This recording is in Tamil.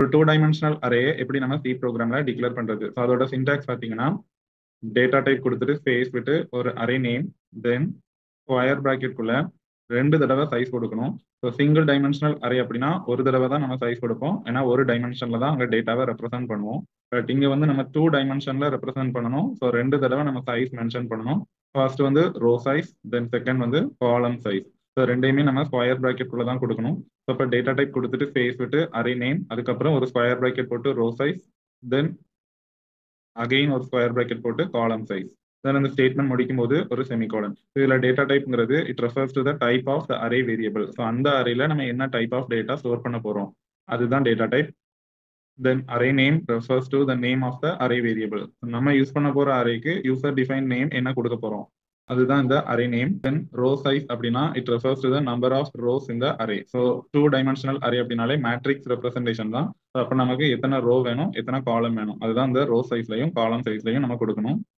ஒரு டூ டைமென்ஷனல் அரேயை எப்படி நம்ம சி ப்ரோக்ராம்ல டிக்ளேர் பண்றது ஸோ அதோட சின்டாக்ஸ் பார்த்தீங்கன்னா டேட்டா டைப் கொடுத்துட்டு ஸ்பேஸ் விட்டு ஒரு அரே நேம் தென் ஸ்கொயர் ப்ராக்கெட்குள்ள ரெண்டு தடவை சைஸ் கொடுக்கணும் ஸோ சிங்கிள் டைமென்ஷனல் அரே அப்படின்னா ஒரு தடவை தான் நம்ம சைஸ் கொடுப்போம் ஏன்னா ஒரு டைமென்ஷன்ல தான் அங்கே டேட்டாவை ரெப்ரசென்ட் பண்ணுவோம் பட் இங்கே வந்து நம்ம டூ டைமென்ஷன்ல ரெப்ரசென்ட் பண்ணணும் ஸோ ரெண்டு தடவை நம்ம சைஸ் மென்ஷன் பண்ணணும் ஃபர்ஸ்ட் வந்து ரோ சைஸ் தென் செகண்ட் வந்து காலம் சைஸ் ஸோ ரெண்டையுமே நம்ம ஸ்கொயர் ப்ராக்கெட் குள்ள தான் கொடுக்கணும் ஸோ இப்போ டேட்டா டைப் கொடுத்துட்டு ஸ்பேஸ் விட்டு அரே நேம் அதுக்கப்புறம் ஒரு ஸ்கொயர் ப்ராக்கெட் போட்டு ரோ சைஸ் தென் அகெயின் ஒரு ஸ்கொயர் ப்ராக்கெட் போட்டு காலம் சைஸ் தென் அந்த ஸ்டேட்மெண்ட் முடிக்கும் போது ஒரு செமிகோலன் இதில் டேட்டா டைப்ங்கிறது it refers to the type of the array variable so அந்த அரேல நம்ம என்ன டைப் ஆஃப் டேட்டா ஸ்டோர் பண்ண போறோம் அதுதான் data type then array name refers to the name of the array variable நம்ம யூஸ் பண்ண போற அரேக்கு யூசர் டிஃபைன் நேம் என்ன கொடுக்க போறோம் அதுதான் இந்த array name then row size அப்படின்னா it refers to the number of rows இந்த array so two dimensional array அப்படின்னாலே மேட்ரிக்ஸ் ரெப்ரஸன்டேஷன் தான் அப்போ நமக்கு எத்தனை ரோ வேணும் எத்தனை காலம் வேணும் அதுதான் இந்த ரோ சைஸ்லையும் காலம் சைஸ்லையும் நம்ம கொடுக்கணும்